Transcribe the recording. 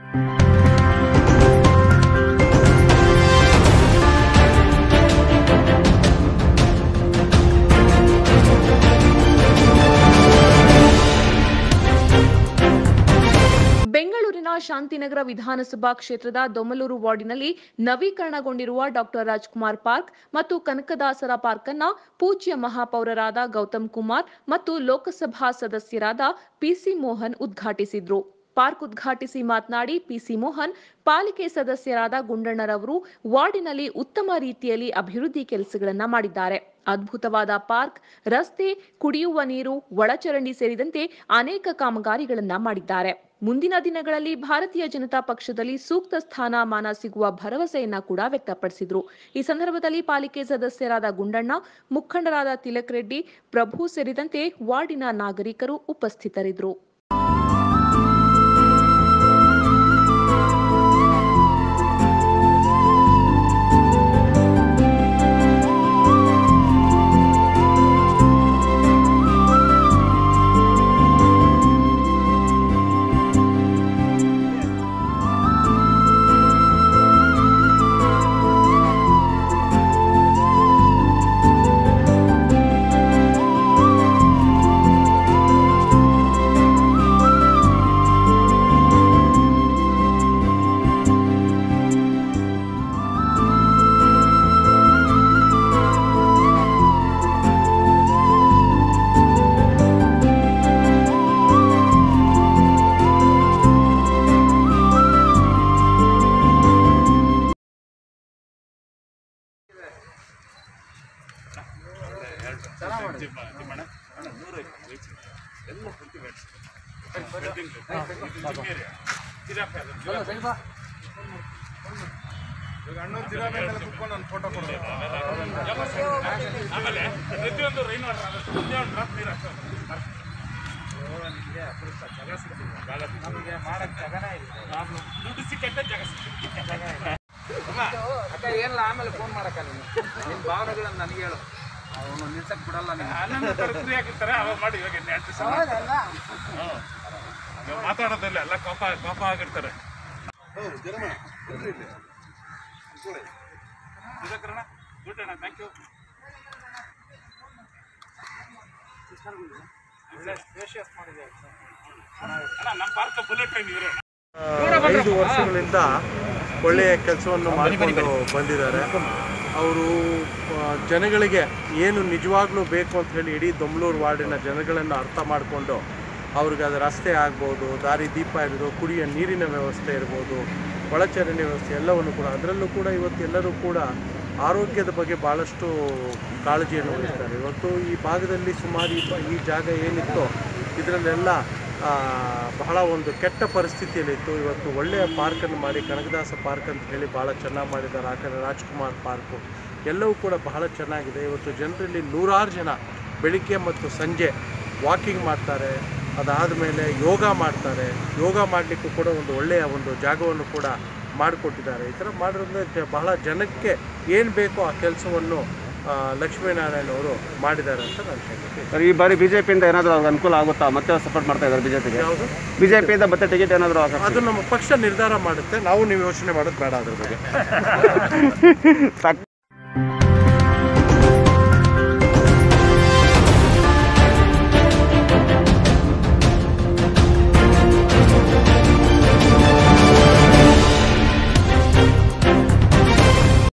ಬೆಂಗಳೂರಿನ ಶಾಂತಿನಗರ ವಿಧಾನಸಭಾ ಕ್ಷೇತ್ರದ ದೊಮ್ಮಲೂರು ವಾರ್ಡಿನಲ್ಲಿ ನವೀಕರಣಗೊಂಡಿರುವ ಡಾಕ್ಟರ್ ರಾಜ್ಕುಮಾರ್ ಪಾರ್ಕ್ ಮತ್ತು ಕನಕದಾಸರ ಪಾರ್ಕ್ ಅನ್ನ ಪೂಜ್ಯ ಮಹಾಪೌರರಾದ ಗೌತಮ್ ಕುಮಾರ್ ಮತ್ತು ಲೋಕಸಭಾ ಸದಸ್ಯರಾದ ಪಿಸಿ ಮೋಹನ್ ಉದ್ಘಾಟಿಸಿದ್ರು ಪಾರ್ಕ್ ಉದ್ಘಾಟಿಸಿ ಮಾತನಾಡಿ ಪಿಸಿ ಮೋಹನ್ ಪಾಲಿಕೆ ಸದಸ್ಯರಾದ ಗುಂಡಣ್ಣರವರು ವಾರ್ಡಿನಲ್ಲಿ ಉತ್ತಮ ರೀತಿಯಲ್ಲಿ ಅಭಿವೃದ್ಧಿ ಕೆಲಸಗಳನ್ನ ಮಾಡಿದ್ದಾರೆ ಅದ್ಭುತವಾದ ಪಾರ್ಕ್ ರಸ್ತೆ ಕುಡಿಯುವ ನೀರು ಒಳಚರಂಡಿ ಸೇರಿದಂತೆ ಅನೇಕ ಕಾಮಗಾರಿಗಳನ್ನ ಮಾಡಿದ್ದಾರೆ ಮುಂದಿನ ದಿನಗಳಲ್ಲಿ ಭಾರತೀಯ ಜನತಾ ಪಕ್ಷದಲ್ಲಿ ಸೂಕ್ತ ಸ್ಥಾನಮಾನ ಸಿಗುವ ಭರವಸೆಯನ್ನ ಕೂಡ ವ್ಯಕ್ತಪಡಿಸಿದ್ರು ಈ ಸಂದರ್ಭದಲ್ಲಿ ಪಾಲಿಕೆ ಸದಸ್ಯರಾದ ಗುಂಡಣ್ಣ ಮುಖಂಡರಾದ ತಿಲಕ್ ರೆಡ್ಡಿ ಪ್ರಭು ಸೇರಿದಂತೆ ವಾರ್ಡಿನ ನಾಗರಿಕರು ಉಪಸ್ಥಿತರಿದ್ದರು ಆಮೇಲೆ ಪ್ರತಿಯೊಂದು ರೈನ್ ವಾಟರ್ ಪ್ರತಿಯೊಂದು ಡ್ರಾಪ್ ನೀರು ಅಷ್ಟೇ ನಮಗೆ ಮಾಡಕ್ ಜಾಗನೇ ಇಲ್ಲ ದುಡ್ಡು ಸಿಕ್ಕಂತೆ ಜಾಗ ಸಿಕ್ಕಿಲ್ಲ ಅಕ್ಕ ಏನಿಲ್ಲ ಆಮೇಲೆ ಫೋನ್ ಮಾಡಕ್ಕ ನೀನು ನಿನ್ನ ಭಾವನೆಗಳನ್ನ ನನಗೆ ಹೇಳು ಅವನು ನಿಲ್ಸಕ್ ಬಿಡಲ್ಲ ನೀನು ನನ್ನ ಫ್ರೀ ಆಗಿರ್ತಾರೆ ಅವಾಗ ಮಾಡಿ ಇವಾಗ ಇನ್ನು ಎರಡು ದಿವಸ ಹ್ಞೂ ಇವಾಗ ಮಾತಾಡೋದಿಲ್ಲ ಎಲ್ಲ ಕೋಪ ಕೋಪ ಆಗಿರ್ತಾರೆ ಸುಧಾಕರಣ ದುಡ್ಡಣ್ಣ ಥ್ಯಾಂಕ್ ಯು ಅಣ್ಣ ನಮ್ಮ ಪಾರ್ಕ್ ಬುಲೆಟ್ ಟ್ರೈನ್ ಇವರೇ ಐದು ವರ್ಷಗಳಿಂದ ಒಳ್ಳೆಯ ಕೆಲಸವನ್ನು ಮಾಡಿಕೊಂಡು ಬಂದಿದ್ದಾರೆ ಅವರು ಜನಗಳಿಗೆ ಏನು ನಿಜವಾಗ್ಲೂ ಬೇಕು ಅಂತ ಹೇಳಿ ಇಡೀ ದೊಮ್ಲೂರು ವಾರ್ಡಿನ ಜನಗಳನ್ನು ಅರ್ಥ ಮಾಡಿಕೊಂಡು ಅವ್ರಿಗೆ ಅದು ರಸ್ತೆ ಆಗ್ಬೋದು ದಾರಿ ದೀಪ ಇರ್ಬೋದು ಕುಡಿಯೋ ನೀರಿನ ವ್ಯವಸ್ಥೆ ಇರ್ಬೋದು ಒಳಚರಂಡಿ ವ್ಯವಸ್ಥೆ ಎಲ್ಲವನ್ನು ಕೂಡ ಅದರಲ್ಲೂ ಕೂಡ ಇವತ್ತು ಎಲ್ಲರೂ ಕೂಡ ಆರೋಗ್ಯದ ಬಗ್ಗೆ ಭಾಳಷ್ಟು ಕಾಳಜಿಯನ್ನು ವಹಿಸ್ತಾರೆ ಇವತ್ತು ಈ ಭಾಗದಲ್ಲಿ ಸುಮಾರು ಈ ಬ- ಈ ಜಾಗ ಏನಿತ್ತೋ ಇದರಲ್ಲೆಲ್ಲ ಆ, ಬಹಳ ಒಂದು ಕೆಟ್ಟ ಪರಿಸ್ಥಿತಿಯಲ್ಲಿತ್ತು ಇವತ್ತು ಒಳ್ಳೆಯ ಪಾರ್ಕನ್ನು ಮಾಡಿ ಕನಕದಾಸ ಪಾರ್ಕ್ ಅಂತ ಹೇಳಿ ಭಾಳ ಚೆನ್ನಾಗಿ ಮಾಡಿದ್ದಾರೆ ಆ ಕಡೆ ರಾಜ್ಕುಮಾರ್ ಪಾರ್ಕು ಎಲ್ಲವೂ ಕೂಡ ಬಹಳ ಚೆನ್ನಾಗಿದೆ ಇವತ್ತು ಜನರಲ್ಲಿ ನೂರಾರು ಜನ ಬೆಳಿಗ್ಗೆ ಮತ್ತು ಸಂಜೆ ವಾಕಿಂಗ್ ಮಾಡ್ತಾರೆ ಅದಾದ ಮೇಲೆ ಯೋಗ ಮಾಡ್ತಾರೆ ಯೋಗ ಮಾಡಲಿಕ್ಕೂ ಕೂಡ ಒಂದು ಒಳ್ಳೆಯ ಒಂದು ಜಾಗವನ್ನು ಕೂಡ ಮಾಡಿಕೊಟ್ಟಿದ್ದಾರೆ ಈ ಥರ ಮಾಡಿರೋದ್ರಿಂದ ಜ- ಬಹಳ ಜನಕ್ಕೆ ಏನು ಬೇಕೋ ಆ ಕೆಲಸವನ್ನು ಲಕ್ಷ್ಮೀನಾರಾಯಣ ಅವರು ಮಾಡಿದ್ದಾರೆ ಅಂತ ನಾನು ಹೇಳ್ತೀನಿ ಸರ್ ಈ ಬಾರಿ ಬಿಜೆಪಿಯಿಂದ ಏನಾದರೂ ಅವ್ರಿಗೆ ಅನುಕೂಲ ಆಗುತ್ತಾ ಮತ್ತೆ ಸಪೋರ್ಟ್ ಮಾಡ್ತಾ ಇದ್ದಾರೆ ಬಿಜೆಪಿಗೆ ಯಾವುದು ಬಿಜೆಪಿಯಿಂದ ಮತ್ತೆ ಟಿಕೆಟ್ ಏನಾದರೂ ಅದು ನಮ್ಮ ಪಕ್ಷ ನಿರ್ಧಾರ ಮಾಡುತ್ತೆ ನಾವು ನೀವು ಯೋಚನೆ ಮಾಡೋದು ಬೇಡ ಅದ್ರ ಬಗ್ಗೆ ಸಾಕು